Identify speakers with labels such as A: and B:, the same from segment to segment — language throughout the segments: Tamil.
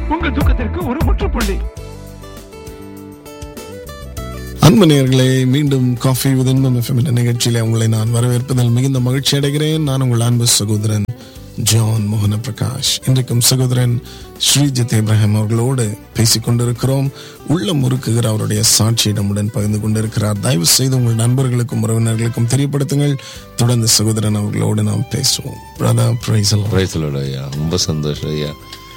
A: உங்கள் துக்கத்திற்கு ஒரு முற்றுப்புள்ளி
B: அன்பு நேயர்களே மீண்டும் காஃபி வித் இன்பம் எஃப்எம் என்ற நிகழ்ச்சியிலே உங்களை நான் வரவேற்பதில் மிகுந்த மகிழ்ச்சி அடைகிறேன் நான் உங்கள் அன்பு சகோதரன் ஜான் மோகன பிரகாஷ் இன்றைக்கும் சகோதரன் ஸ்ரீஜித் இப்ராஹிம் அவர்களோடு பேசிக் கொண்டிருக்கிறோம் உள்ள முறுக்குகிற அவருடைய சாட்சியை நம்முடன் பகிர்ந்து கொண்டிருக்கிறார் தயவு செய்து உங்கள் நண்பர்களுக்கும் உறவினர்களுக்கும் தெரியப்படுத்துங்கள் தொடர்ந்து சகோதரன் அவர்களோடு நாம் பேசுவோம் பிரதர் பிரைசல்
C: பிரைசலோட ஐயா ரொம்ப சந்தோஷம் ஐயா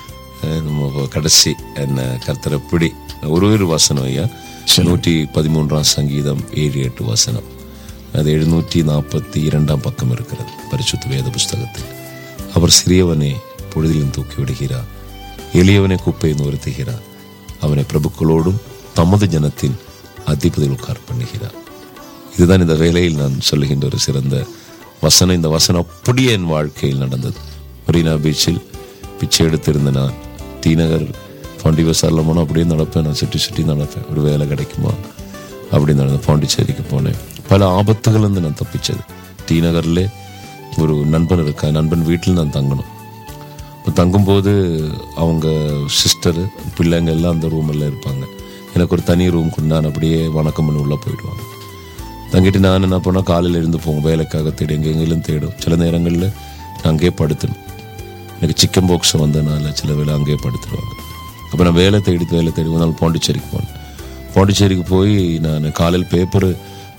C: அஹ் நம்ம இப்போ கடைசி என்ன கர்த்தர் எப்படி ஒரு ஒரு வசனம் ஐயா நூற்றி பதிமூன்றாம் சங்கீதம் ஏழு எட்டு வசனம் அது எழுநூற்றி நாற்பத்தி இரண்டாம் பக்கம் இருக்கிறது பரிசுத்த வேத புஸ்தகத்தில் அவர் சிறியவனை பொழுதிலும் தூக்கி விடுகிறார் எளியவனை குப்பையை நுறுத்துகிறார் அவனை பிரபுக்களோடும் தமது ஜனத்தின் அதிபதியில் உட்கார் பண்ணுகிறார் இதுதான் இந்த வேலையில் நான் சொல்லுகின்ற ஒரு சிறந்த வசனம் இந்த வசனம் அப்படியே என் வாழ்க்கையில் நடந்தது மரீனா பீச்சில் பிச்சை எடுத்திருந்த நான் டி நகர் பாண்டி பசாரில் போனால் அப்படியே நடப்பேன் நான் சுற்றி சுற்றி நடப்பேன் ஒரு வேலை கிடைக்குமா அப்படி நடந்து பாண்டிச்சேரிக்கு போனேன் பல ஆபத்துகள் இருந்து நான் தப்பிச்சது டி நகர்ல ஒரு நண்பன் இருக்கா நண்பன் வீட்டில் நான் தங்கணும் இப்போ தங்கும்போது அவங்க சிஸ்டரு பிள்ளைங்க எல்லாம் அந்த ரூமில் இருப்பாங்க எனக்கு ஒரு தனி ரூம் கொண்டு நான் அப்படியே வணக்கம் பண்ணி உள்ளே போயிடுவாங்க தங்கிட்டு நான் என்ன பண்ணால் காலையில் இருந்து போங்க வேலைக்காக தேடி எங்கே எங்கேயும் தேடும் சில நேரங்களில் நான் அங்கேயே படுத்தணும் எனக்கு சிக்கன் பாக்ஸ் வந்ததுனால சில வேலை அங்கேயே படுத்துருவாங்க அப்போ நான் வேலை தேடி வேலை தேடி ஒரு நாள் பாண்டிச்சேரிக்கு போனேன் பாண்டிச்சேரிக்கு போய் நான் காலையில் பேப்பர்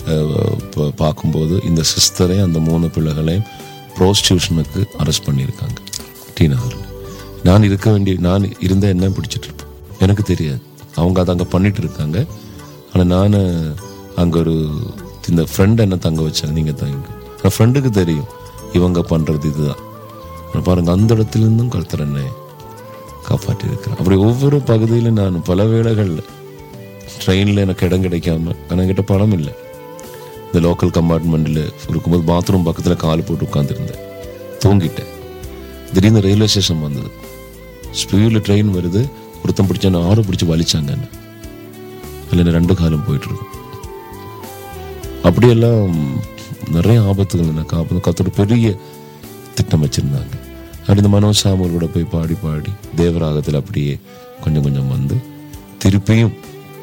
C: பார்க்கும்போது இந்த சிஸ்டரை அந்த மூணு பிள்ளைகளையும் ப்ரோஸ்டியூஷனுக்கு அரெஸ்ட் பண்ணியிருக்காங்க டி நகரில் நான் இருக்க வேண்டிய நான் இருந்த என்ன பிடிச்சிட்டு இருப்பேன் எனக்கு தெரியாது அவங்க அதை அங்கே பண்ணிட்டு இருக்காங்க ஆனால் நான் அங்கே ஒரு இந்த ஃப்ரெண்ட் என்ன தங்க வச்சாங்க நீங்கள் தங்க ஆனால் ஃப்ரெண்டுக்கு தெரியும் இவங்க பண்ணுறது இதுதான் ஆனா பாருங்க அந்த இடத்துல இருந்தும் கருத்தர் என்னை காப்பாற்றி இருக்கிறேன் அப்படி ஒவ்வொரு பகுதியிலும் நான் பல வேளைகளில் ட்ரெயினில் எனக்கு இடம் கிடைக்காம ஆனால் என்கிட்ட பணம் இல்லை இந்த லோக்கல் கம்பார்ட்மெண்ட்டில் இருக்கும்போது பாத்ரூம் பக்கத்தில் கால் போட்டு உட்காந்துருந்தேன் தூங்கிட்டேன் திடீர்னு ரயில்வே ஸ்டேஷன் வந்தது ஸ்பீடில் ட்ரெயின் வருது ஒருத்தன் பிடிச்ச என்ன ஆறு பிடிச்சி வலிச்சாங்க என்ன அதில் ரெண்டு காலம் போயிட்டு இருக்கும் அப்படியெல்லாம் நிறைய ஆபத்துகள் எனக்கு ஆபத்து கத்தோட பெரிய திட்டம் வச்சிருந்தாங்க அப்படி இந்த மனோஜ் சாமுவோட போய் பாடி பாடி தேவராகத்தில் அப்படியே கொஞ்சம் கொஞ்சம் வந்து திருப்பியும்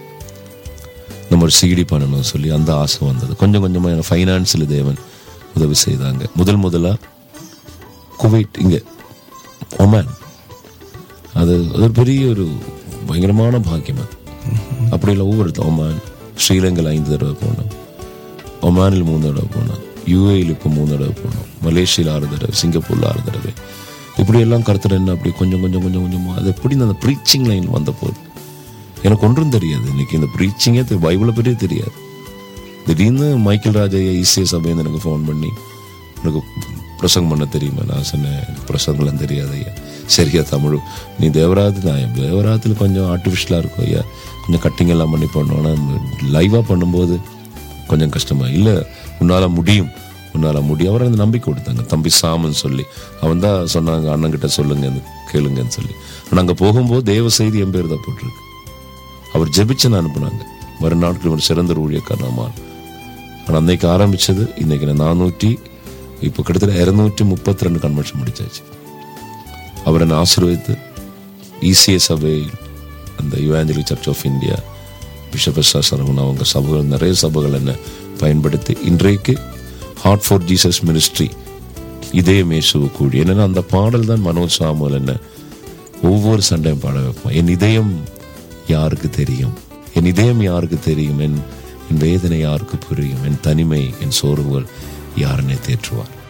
C: நம்ம ஒரு சிடி பண்ணணும் சொல்லி அந்த ஆசை வந்தது கொஞ்சம் கொஞ்சமாக எனக்கு ஃபைனான்ஸில் தேவன் உதவி செய்தாங்க முதல் முதலா குவைட் இங்கே ஒமான் அது அது ஒரு பெரிய ஒரு பயங்கரமான பாக்கியம் அது அப்படி இல்லை ஒவ்வொரு ஒமான் ஸ்ரீலங்காவில் ஐந்து தடவை போனோம் ஒமானில் மூணு தடவை போனோம் யூஏயில் இப்போ மூணு தடவை போனோம் மலேசியாவில் ஆறு தடவை சிங்கப்பூரில் ஆறு தடவை இப்படி எல்லாம் கருத்துற என்ன அப்படி கொஞ்சம் கொஞ்சம் கொஞ்சம் கொஞ்சமாக அது எப்படி அந்த ப்ரீச்சிங் லைன் வந்த போது எனக்கு ஒன்றும் தெரியாது இன்னைக்கு இந்த ப்ரீச்சிங்கே பைபிளை பற்றியே தெரியாது திடீர்னு மைக்கேல் ராஜா ஈசிய சபைன்னு எனக்கு ஃபோன் பண்ணி உனக்கு பிரசங்கம் பண்ண தெரியுமா நான் சொன்னேன் எனக்கு பிரசங்கம்லாம் தெரியாது ஐயா சரியா தமிழ் நீ தேவராத்து நான் தேவராத்தில் கொஞ்சம் ஆர்டிஃபிஷியலாக இருக்கும் ஐயா கொஞ்சம் கட்டிங் எல்லாம் பண்ணி பண்ணோம் ஆனால் லைவாக பண்ணும்போது கொஞ்சம் கஷ்டமா இல்லை உன்னால் முடியும் உன்னால் முடியும் அவர் அந்த நம்பிக்கை கொடுத்தாங்க தம்பி சாமன் சொல்லி அவன் தான் சொன்னாங்க அண்ணன்கிட்ட சொல்லுங்க கேளுங்கன்னு சொல்லி ஆனால் அங்கே போகும்போது தேவ செய்தி என் பேர் தான் போட்டிருக்கு அவர் ஜெபிச்சுன்னு அனுப்புனாங்க மறுநாட்கள் ஒரு சிறந்த ஊழியக்காரனாமா ஆனால் அன்னைக்கு ஆரம்பிச்சது இன்னைக்கு நான் நானூற்றி இப்போ கிட்டத்தட்ட இரநூற்றி முப்பத்தி ரெண்டு கன்வென்ஷன் முடிச்சாச்சு அவர் என்னை ஆசீர்வதித்து இசிஏ சபையில் அந்த Evangelical Church of India bishop S Saravanan அவங்க சபைகள் நிறைய சபைகள் என்ன பயன்படுத்தி இன்றைக்கு ஹார்ட் ஃபார் ஜீசஸ் மினிஸ்ட்ரி இதயம் இயேசுவு கூடி என்னன்னா அந்த பாடல் தான் மனோஜ் சாமுவல் என்ன ஒவ்வொரு சண்டையும் பாட வைப்போம் என் இதயம் யாருக்கு தெரியும் என் இதயம் யாருக்கு தெரியும் என் என் வேதனை யாருக்கு புரியும் என் தனிமை என் சோர்வுகள் யாருன்னே தேற்றுவார்